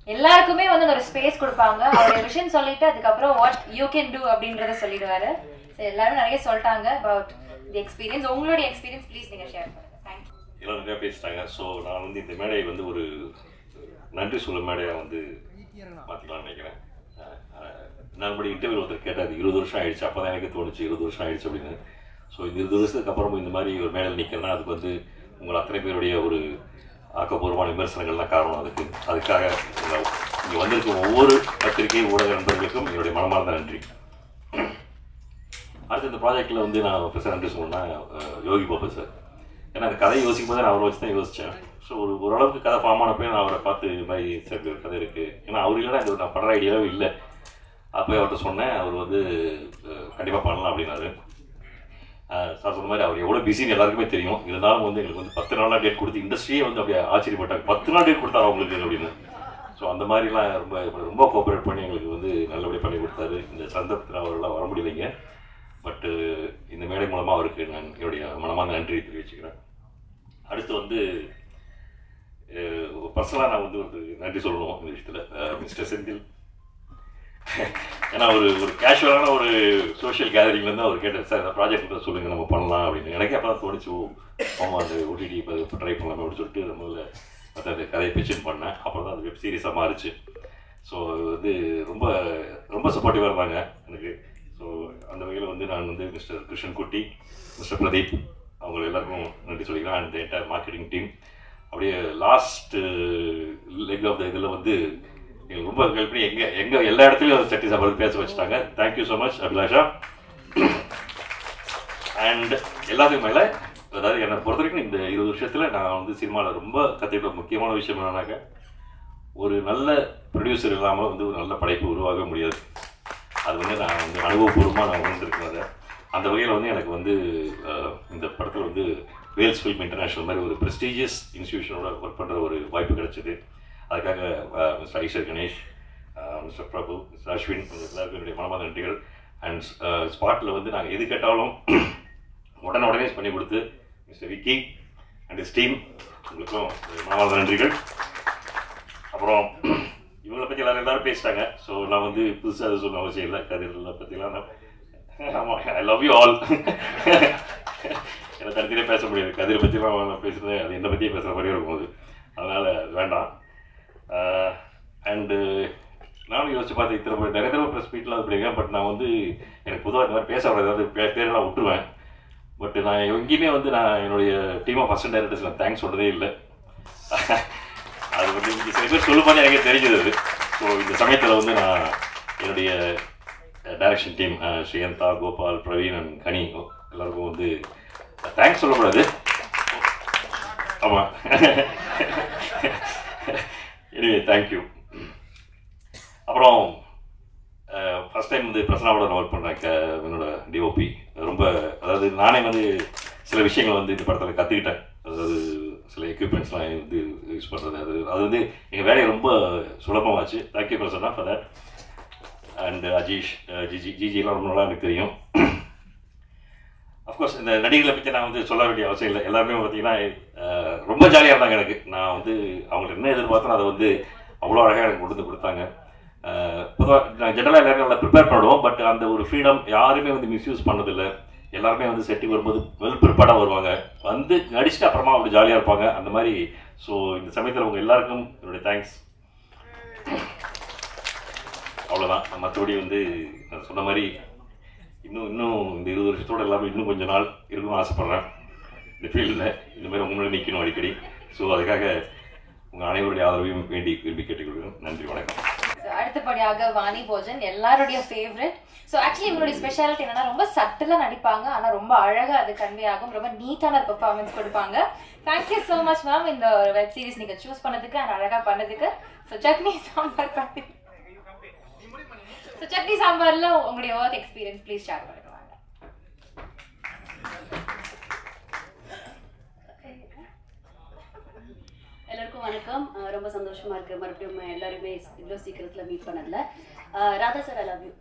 எல்லாருக்குமே வந்து அந்த ஒரு ஸ்பேஸ் கொடுப்பாங்க அவருடைய விஷன் சொல்லிட்டு அதுக்கப்புறம் வாட் யூ கேன் டூ அப்படின்றத சொல்லிடுவாரு ஸோ எல்லாரும் நிறைய சொல்லிட்டாங்க அபவுட் தி எக்ஸ்பீரியன்ஸ் உங்களுடைய எக்ஸ்பீரியன்ஸ் ப்ளீஸ் நீங்க ஷேர் பண்ணுங்க தேங்க்யூ எல்லாம் நிறையா பேசிட்டாங்க ஸோ நான் வந்து இந்த மேடையை வந்து ஒரு நன்றி சொல்ல மேடையாக வந்து மாற்றிக்கலாம்னு நினைக்கிறேன் அஹ், அஹ், நான் முன்னாடி இன்டர்வியூ ஒருத்தர் கேட்டார் இருபது வருஷம் ஆயிடுச்சு அப்போ தான் எனக்கு தோணுச்சு இருபது வருஷம் ஆயிடுச்சு அப்படின்னு ஸோ இந்த இருபது வருஷத்துக்கு அப்புறம் இந்த மாதிரி ஒரு மேடையில் நிற்கிறேன்னா அதுக்கு வந்து உங்கள் அத்தனை பேருடைய ஒரு ஆக்கப்பூர்வமான விமர்சனங்கள்லாம் காரணம் அதுக்கு அதுக்காக இங்கே வந்திருக்கும் ஒவ்வொரு பத்திரிகை ஊடக நண்பர்களுக்கும் என்னுடைய மனமார்ந்த நன்றி அடுத்து இந்த ப்ராஜெக்ட்டில் வந்து நான் பெருசாக நன்றி சொல்லணும்னா அஹ், யோகி பாபு சார் ஏன்னா அந்த கதையை யோசிக்கும் போது நான் அவரை வச்சு தான் யோசித்தேன் ஸோ ஒரு ஓரளவுக்கு கதை ஃபார்ம் ஆனப்போ நான் அவரை பார்த்து இது மாதிரி சார் ஒரு கதை இருக்குது ஏன்னா அவர் இல்லைன்னா இது நான் படுற ஐடியாவே இல்லை அப்போ அவர்கிட்ட சொன்னேன் அவர் வந்து கண்டிப்பாக பண்ணலாம் அப்படின்னாரு அஹ், சார் சொன்ன மாதிரி அவர் எவ்வளோ பிஸின்னு எல்லாருக்குமே தெரியும் இருந்தாலும் வந்து எங்களுக்கு வந்து பத்து நாளாக டேட் கொடுத்து இண்டஸ்ட்ரியே வந்து அப்படியே ஆச்சரியப்பட்டாங்க பத்து நாள் டேட் கொடுத்தாரு அவங்களுக்கு அப்படின்னு ஸோ அந்த மாதிரிலாம் ரொம்ப ரொம்ப கோஆப்ரேட் பண்ணி எங்களுக்கு வந்து நல்லபடியாக பண்ணி கொடுத்தாரு இந்த சந்தர்ப்பத்தில் அவரெல்லாம் வர முடியலைங்க பட்டு இந்த மேடை மூலமாக அவருக்கு நான் என்னுடைய மனமார்ந்த நன்றி தெரிவிச்சுக்கிறேன் அடுத்து வந்து பர்சனலாக நான் வந்து ஒரு நன்றி சொல்லணும் இந்த விஷயத்தில் மிஸ்டர் செந்தில் ஏன்னா ஒரு ஒரு கேஷுவலான ஒரு சோஷியல் கேதரிங்லேருந்து அவர் கேட்டார் சார் இந்த ப்ராஜெக்ட் சொல்லுங்கள் நம்ம பண்ணலாம் அப்படின்னு எனக்கே அப்போ தான் தோணுச்சு ஓ ஆமாம் அந்த ஓடிடி இப்போ இப்போ ட்ரை பண்ணலாமே அப்படின்னு சொல்லிட்டு நம்மள மற்ற அந்த கதையை பிச்சின் பண்ணேன் அப்புறம் தான் அது வெப் சீரிஸாக மாறிச்சு ஸோ வந்து ரொம்ப ரொம்ப சப்போர்ட்டிவாக இருந்தாங்க எனக்கு ஸோ அந்த வகையில் வந்து நான் வந்து மிஸ்டர் கிருஷ்ணன் குட்டி மிஸ்டர் பிரதீப் அவங்க எல்லாருக்கும் நன்றி சொல்லிக்கிறேன் அண்ட் என்டையர் மார்க்கெட்டிங் டீம் அப்படியே லாஸ்ட் லெக் ஆஃப் த இதில் வந்து எங்களுக்கு ரொம்ப ஹெல்ப் பண்ணி எங்கே எங்கே எல்லா இடத்துலையும் சட்டி சாப்பாடு பேச வச்சுட்டாங்க thank you so much Abhilasha and எல்லாத்துக்கும் மேலே அதாவது என்னை பொறுத்த வரைக்கும் இந்த இருபது வருஷத்தில் நான் வந்து சினிமாவில் ரொம்ப கற்றுக்கிட்ட முக்கியமான விஷயம் என்னன்னாக்கா ஒரு நல்ல ப்ரொடியூசர் இல்லாமல் வந்து ஒரு நல்ல படைப்பு உருவாக முடியாது அது வந்து நான் வந்து அனுபவபூர்வமாக நான் உணர்ந்திருக்கேன் அதை அந்த வகையில் வந்து எனக்கு வந்து அஹ், இந்த படத்தில் வந்து வேல்ஸ் ஃபில்ம் இன்டர்நேஷனல் மாதிரி ஒரு ப்ரெஸ்டீஜியஸ் இன்ஸ்டியூஷனோட ஒர்க் பண்ணுற ஒரு வாய்ப்பு கிடைச்சிது அதுக்காக Mister Aishar Ganesh Mister Prabhu Mister Ashwin உங்க எல்லாருக்கும் என்னுடைய மனமார்ந்த நன்றிகள் அண்ட் ஸ்பாட்டில் வந்து நாங்கள் எது கேட்டாலும் உடனே உடனே பண்ணி கொடுத்து Mister Vicky and his team உங்களுக்கும் மனமார்ந்த நன்றிகள் அப்புறம் இவங்களை பற்றி எல்லாரும் எல்லாரும் பேசிட்டாங்க ஸோ நான் வந்து புதுசாக அது சொல்ல அவசியம் இல்லை கதிரில் பற்றிலாம் நான் ஆமாம் ஐ லவ் யூ ஆல் எனக்கு தனித்தனியாக பேச முடியாது கதிரை பற்றிலாம் நான் பேசுகிறேன் அது என்னை பற்றியே பேசுகிற மாதிரியே இருக்கும் அது அதனால் வேண்டாம் அண்டு நானும் யோசிச்சு பார்த்து இத்தனை பேர் நிறைய தடவை ப்ரெஸ் மீட்லாம் அப்படிங்க பட் நான் வந்து எனக்கு பொதுவாக இந்த மாதிரி பேச வர ஏதாவது பே- பேரெல்லாம் விட்டுருவேன் பட் நான் எங்கேயுமே வந்து நான் என்னுடைய டீம் ஆஃப் அசன் டைரக்டர்ஸ் நான் தேங்க்ஸ் சொல்கிறதே இல்லை அது வந்து இங்கே சில பேர் சொல்லும்போது எனக்கே தெரிஞ்சது அது ஸோ இந்த சமயத்தில் வந்து நான் என்னுடைய direction team Sriyantha Gopal Praveen and Kani எல்லாருக்கும் வந்து தேங்க்ஸ் சொல்லக்கூடாது ஆமாம் எனிவே தேங்க்யூ அப்புறம் ஃபஸ்ட் டைம் வந்து பிரசனாவோட நான் ஒர்க் பண்ணுறேன் க என்னோட டிஓபி ரொம்ப அதாவது நானே வந்து சில விஷயங்களை வந்து இந்த படத்தில் கற்றுக்கிட்டேன் அதாவது சில எக்யூப்மெண்ட்ஸ்லாம் வந்து யூஸ் பண்ணுறது அது அது வந்து எங்கள் வேலையை ரொம்ப சுலபமாச்சு thank you Prasanna for that and Ajeesh ah, Jiji ஜிஜிலாம் ரொம்ப நல்லா எனக்கு தெரியும் அஃப்கோர்ஸ் இந்த நடிகர்களை பற்றி நான் வந்து சொல்ல வேண்டிய அவசியம் இல்லை எல்லாருமே பார்த்தீங்கன்னா அஹ், ரொம்ப ஜாலியாக இருந்தாங்க எனக்கு நான் வந்து அவங்களுக்கு என்ன எதிர்பார்த்தனோ அதை வந்து அவ்வளோ அழகாக எனக்கு கொண்டு வந்து கொடுத்தாங்க பொதுவாக நான் ஜென்ரலாக எல்லாரும் நல்லா ப்ரிப்பேர் பண்ணுவோம் பட் அந்த ஒரு ஃப்ரீடம் யாருமே வந்து மிஸ்யூஸ் பண்ணதில்லை எல்லாருமே வந்து செட்டுக்கு வரும்போது வெல் ப்ரிப்பேர்டாக வருவாங்க வந்து நடிச்சுட்டு அப்புறமா அப்படி ஜாலியாக இருப்பாங்க அந்த மாதிரி ஸோ இந்த சமயத்தில் உங்கள் எல்லாருக்கும் என்னுடைய தேங்க்ஸ் அவ்வளோதான் மற்றபடி வந்து நான் சொன்ன மாதிரி இன்னும் இன்னும் இந்த இருபது வருஷத்தோட எல்லாமே இன்னும் கொஞ்ச நாள் இருக்கணும்னு ஆசைப்பட்றேன் இந்த ஃபீல்டில் இந்த மாதிரி உங்க முன்னாடி நிற்கணும் அடிக்கடி ஸோ அதுக்காக உங்கள் அனைவருடைய ஆதரவையும் வேண்டி விரும்பி கேட்டுக்கொள்கிறேன் நன்றி வணக்கம் So, அடுத்தபடியாக வாணி போஜன் எல்லாருடைய ஃபேவரட் ஸோ ஆக்சுவலி இவங்களுடைய ஸ்பெஷாலிட்டி என்னன்னா ரொம்ப சட்டிலாக நடிப்பாங்க ஆனால் ரொம்ப அழகா அது கன்வே ஆகும் ரொம்ப நீட்டான பெர்ஃபார்மன்ஸ் கொடுப்பாங்க தேங்க்யூ ஸோ மச் மேம் இந்த ஒரு வெப் சீரிஸ் நீங்க சூஸ் பண்ணதுக்கு அண்ட் அழகா பண்ணதுக்கு ஸோ சட்னி சாம்பார் பார்த்து ஸோ சட்னி சாம்பார்ல உங்களுடைய ஒர்க் எக்ஸ்பீரியன்ஸ் ப்ளீஸ் ஷேர் பண்ணுங்க வாங்க எல்லாருக்கும் வணக்கம் அஹ் ரொம்ப சந்தோஷமா இருக்கு மறுபடியும் எல்லாருமே இவ்வளோ சீக்கிரத்துல மீட் பண்ணல அஹ் Radha sir I love you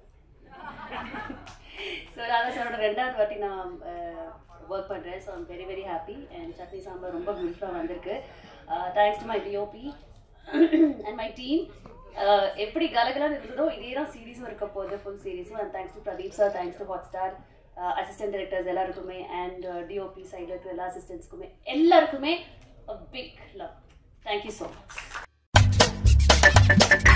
so Radha சாரோட ரெண்டாவது வாட்டி நான் ஒர்க் பண்றேன் so I'm very very happy and chutney sambar ரொம்ப பியூட்டிஃபுல்லாக வந்திருக்கு thanks to my DOP and my team ah, எப்படி கலகலான்னு இருந்ததோ இதே தான் சீரீஸும் இருக்க போகுது ஃபுல் சீரீஸும் and thanks to Pradeep sir thanks to hot star assistant directors எல்லாருக்குமே அண்ட் டிஓபி சைடில் இருக்கிற எல்லா அசிஸ்டன்ட்ஸ்க்குமே எல்லாருக்குமே big love thank you so much